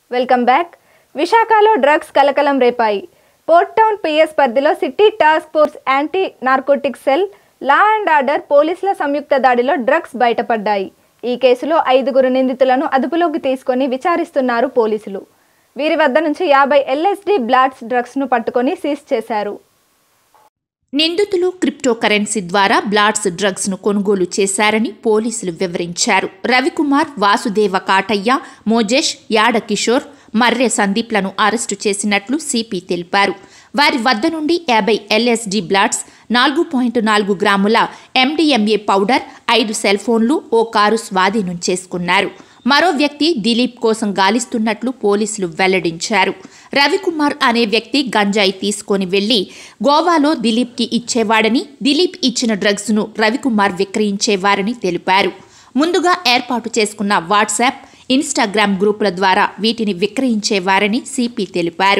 welcome back విశాఖలో drugs కలకలం రేపాయి పోర్ట్ టౌన్ పిఎస్ పరిధిలో city task force anti narcotic cell law and order పోలీసుల సంయుక్త దాడిలో డ్రగ్స్ బయటపడ్డాయి ఈ కేసులో ఐదుగురు నిందితులను అదుపులోకి తీసుకొని విచారిస్తున్నారు పోలీసులు వీరి వద్ద నుంచి యాభై ఎల్ఎస్డి బ్లాడ్స్ డ్రగ్స్ను పట్టుకొని సీజ్ చేశారు నిందితులు క్రిప్టో కరెన్సీ ద్వారా బ్లాడ్స్ డ్రగ్స్ ను కొనుగోలు చేశారని పోలీసులు వివరించారు రవికుమార్ వాసుదేవ కాటయ్య మోజేష్ యాడ కిషోర్ మర్రె సందీప్లను అరెస్టు చేసినట్లు సిపి తెలిపారు వారి వద్ద నుండి యాభై ఎల్ఎస్డి బ్లాడ్స్ నాలుగు పాయింట్ నాలుగు గ్రాముల ఎండిఎంఏ పౌడర్ ఐదు సెల్ ఫోన్లు ఓ కారు స్వాధీనం చేసుకున్నారు మరో వ్యక్తి దిలీప్ కోసం గాలిస్తున్నట్లు పోలీసులు వెల్లడించారు రవికుమార్ అనే వ్యక్తి గంజాయి తీసుకొని వెళ్లి గోవాలో దిలీప్కి ఇచ్చేవాడని దిలీప్ ఇచ్చిన డ్రగ్స్ను రవికుమార్ విక్రయించేవారని తెలిపారు ముందుగా ఏర్పాటు చేసుకున్న వాట్సాప్ ఇన్స్టాగ్రామ్ గ్రూపుల ద్వారా వీటిని విక్రయించేవారని సిపి తెలిపారు